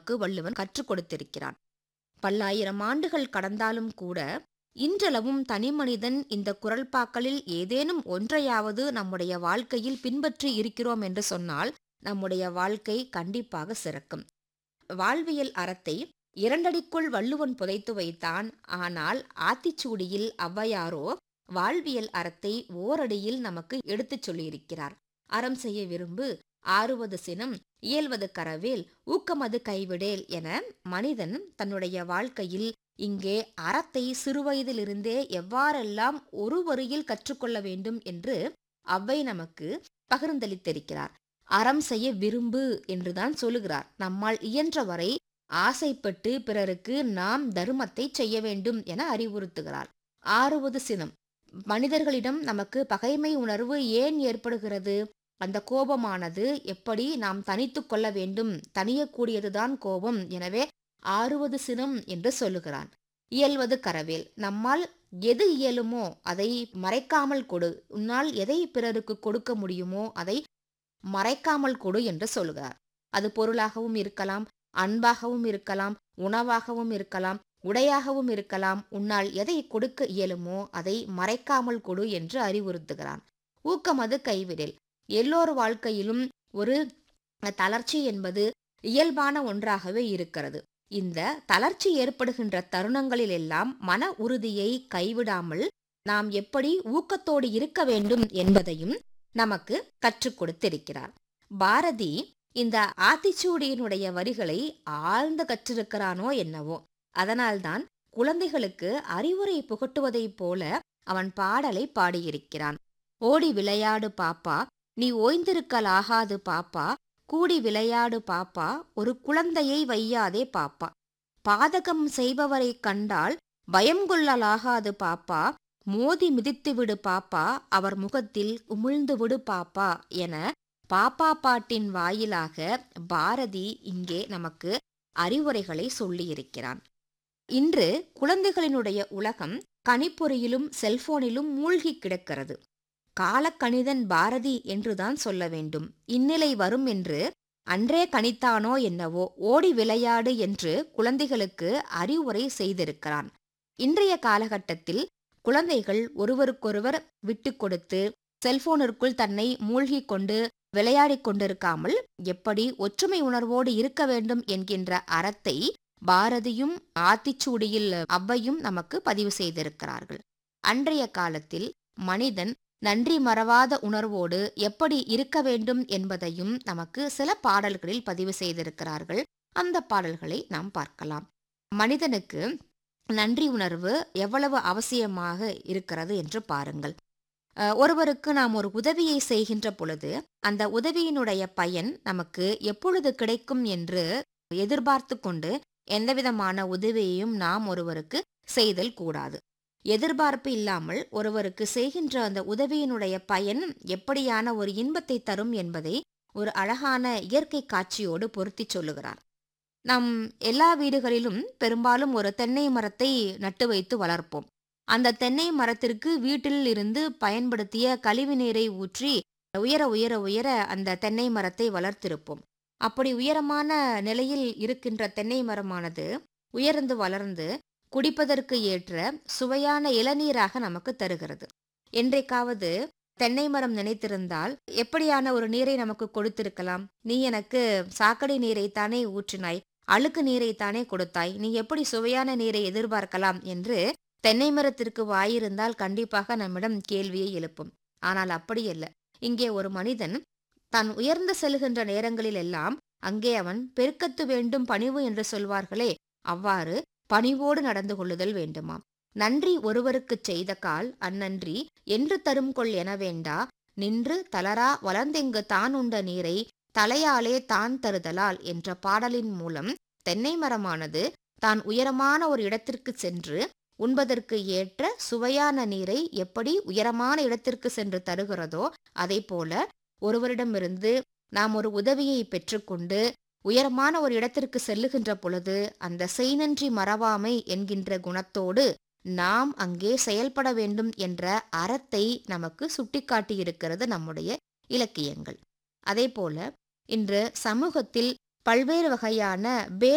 நமக்கு வள்ளுவன் கற்றுக் கொடுத்திருக்கிறான் பல்லாயிரம் ஆண்டுகள் கடந்தாலும் கூட இன்றளவும் தனிமனிதன் இந்த குரல்பாக்களில் ஏதேனும் ஒன்றையாவது நம்முடைய வாழ்க்கையில் பின்பற்றி இருக்கிறோம் என்று சொன்னால் நம்முடைய வாழ்க்கை கண்டிப்பாக சிறக்கும் வாழ்வியல் அறத்தை இரண்டடிக்குள் வள்ளுவன் புதைத்து வைத்தான் ஆனால் ஆத்திச்சூடியில் ஔவையாரோ வாழ்வியல் அறத்தை ஓரடியில் நமக்கு எடுத்துச் சொல்லியிருக்கிறார் அறம் செய்ய விரும்பு ஆறுவது சினம் இயல்வது கரவேல் ஊக்கமது கைவிடேல் என மனிதன் தன்னுடைய வாழ்க்கையில் இங்கே அறத்தை சிறுவயதிலிருந்தே எவ்வாறெல்லாம் ஒரு வரியில் கற்றுக்கொள்ள வேண்டும் என்று அவ்வை நமக்கு பகிர்ந்தளித்திருக்கிறார் அறம் செய்ய விரும்பு என்றுதான் சொல்லுகிறார் நம்மால் இயன்றவரை ஆசைப்பட்டு பிறருக்கு நாம் தர்மத்தை செய்ய வேண்டும் என அறிவுறுத்துகிறார் ஆறுவது சினம் மனிதர்களிடம் நமக்கு பகைமை உணர்வு ஏன் ஏற்படுகிறது அந்த கோபமானது எப்படி நாம் தனித்து கொள்ள வேண்டும் தனியக்கூடியதுதான் கோபம் எனவே ஆறுவது சினம் என்று சொல்லுகிறான் இயல்வது கரவேல் நம்மால் எது இயலுமோ அதை மறைக்காமல் கொடு உன்னால் எதை பிறருக்கு கொடுக்க முடியுமோ அதை மறைக்காமல் கொடு என்று சொல்லுகிறார் அது பொருளாகவும் இருக்கலாம் அன்பாகவும் இருக்கலாம் உணவாகவும் இருக்கலாம் உடையாகவும் இருக்கலாம் உன்னால் எதை கொடுக்க இயலுமோ அதை மறைக்காமல் கொடு என்று அறிவுறுத்துகிறான் ஊக்கமது கைவிடல் எல்லோர் வாழ்க்கையிலும் ஒரு தளர்ச்சி என்பது இயல்பான ஒன்றாகவே இருக்கிறது இந்த தளர்ச்சி ஏற்படுகின்ற தருணங்களில் எல்லாம் மன உறுதியை கைவிடாமல் நாம் எப்படி ஊக்கத்தோடு இருக்க வேண்டும் என்பதையும் நமக்கு கற்றுக் கொடுத்திருக்கிறார் பாரதி இந்த ஆத்திச்சூடியினுடைய வரிகளை ஆழ்ந்து கற்றிருக்கிறானோ என்னவோ அதனால்தான் குழந்தைகளுக்கு அறிவுரை புகட்டுவதைப் போல அவன் பாடலை பாடியிருக்கிறான் ஓடி விளையாடு பாப்பா நீ ஓய்ந்திருக்கலாகாது பாப்பா கூடி விளையாடு பாப்பா ஒரு குழந்தையை வையாதே பாப்பா பாதகம் செய்பவரை கண்டால் பயம் கொள்ளலாகாது பாப்பா மோதி மிதித்து விடு பாப்பா அவர் முகத்தில் உமிழ்ந்து விடு பாப்பா என பாப்பா பாட்டின் வாயிலாக பாரதி இங்கே நமக்கு அறிவுரைகளை சொல்லியிருக்கிறான் இன்று குழந்தைகளினுடைய உலகம் கணிப்பொறியிலும் செல்போனிலும் மூழ்கி கிடக்கிறது காலக்கணிதன் பாரதி என்றுதான் சொல்ல வேண்டும் இந்நிலை வரும் என்று அன்றே கணித்தானோ என்னவோ ஓடி விளையாடு என்று குழந்தைகளுக்கு அறிவுரை செய்திருக்கிறான் இன்றைய காலகட்டத்தில் குழந்தைகள் ஒருவருக்கொருவர் விட்டு கொடுத்து செல்போனிற்குள் தன்னை மூழ்கிக் கொண்டு விளையாடிக் கொண்டிருக்காமல் எப்படி ஒற்றுமை உணர்வோடு இருக்க வேண்டும் என்கின்ற அறத்தை பாரதியும் ஆத்திச்சூடியில் அவ்வையும் நமக்கு பதிவு செய்திருக்கிறார்கள் அன்றைய காலத்தில் மனிதன் நன்றி மறவாத உணர்வோடு எப்படி இருக்க வேண்டும் என்பதையும் நமக்கு சில பாடல்களில் பதிவு செய்திருக்கிறார்கள் அந்த பாடல்களை நாம் பார்க்கலாம் மனிதனுக்கு நன்றி உணர்வு எவ்வளவு அவசியமாக இருக்கிறது என்று பாருங்கள் ஒருவருக்கு நாம் ஒரு உதவியை செய்கின்ற பொழுது அந்த உதவியினுடைய பயன் நமக்கு எப்பொழுது கிடைக்கும் என்று எதிர்பார்த்து கொண்டு எந்தவிதமான உதவியையும் நாம் ஒருவருக்கு செய்தல் கூடாது எதிர்பார்ப்பு இல்லாமல் ஒருவருக்கு செய்கின்ற அந்த உதவியினுடைய பயன் எப்படியான ஒரு இன்பத்தை தரும் என்பதை ஒரு அழகான இயற்கை காட்சியோடு பொருத்தி சொல்லுகிறார் நம் எல்லா வீடுகளிலும் பெரும்பாலும் ஒரு தென்னை மரத்தை நட்டு வைத்து வளர்ப்போம் அந்த தென்னை மரத்திற்கு வீட்டில் இருந்து பயன்படுத்திய கழிவு நீரை ஊற்றி உயர உயர உயர அந்த தென்னை மரத்தை வளர்த்திருப்போம் அப்படி உயரமான நிலையில் இருக்கின்ற தென்னை மரமானது உயர்ந்து வளர்ந்து குடிப்பதற்கு ஏற்ற சுவையான இளநீராக நமக்கு தருகிறது என்றைக்காவது தென்னை மரம் நினைத்திருந்தால் எப்படியான ஒரு நீரை நமக்கு கொடுத்திருக்கலாம் நீ எனக்கு சாக்கடை நீரை தானே ஊற்றினாய் அழுக்கு நீரை தானே கொடுத்தாய் நீ எப்படி சுவையான நீரை எதிர்பார்க்கலாம் என்று தென்னை மரத்திற்கு வாயிருந்தால் கண்டிப்பாக நம்மிடம் கேள்வியை எழுப்பும் ஆனால் அப்படியல்ல இங்கே ஒரு மனிதன் தான் உயர்ந்து செல்கின்ற நேரங்களில் எல்லாம் அங்கே அவன் பெருக்கத்து வேண்டும் பணிவு என்று சொல்வார்களே அவ்வாறு பணிவோடு நடந்து கொள்ளுதல் வேண்டுமாம் நன்றி ஒருவருக்குச் செய்த கால் அந்நன்றி என்று தரும் கொள் என வேண்டா நின்று தளரா வளர்ந்தெங்கு தான் உண்ட நீரை தலையாலே தான் தருதலால் என்ற பாடலின் மூலம் தென்னை மரமானது தான் உயரமான ஒரு இடத்திற்கு சென்று உண்பதற்கு ஏற்ற சுவையான நீரை எப்படி உயரமான இடத்திற்கு சென்று தருகிறதோ அதை போல ஒருவரிடமிருந்து நாம் ஒரு உதவியை பெற்றுக்கொண்டு உயரமான ஒரு இடத்திற்கு செல்லுகின்ற பொழுது அந்த செய்நன்றி மறவாமை என்கின்ற குணத்தோடு நாம் அங்கே செயல்பட வேண்டும் என்ற அறத்தை நமக்கு சுட்டிக்காட்டியிருக்கிறது நம்முடைய இலக்கியங்கள் அதே போல இன்று சமூகத்தில் பல்வேறு வகையான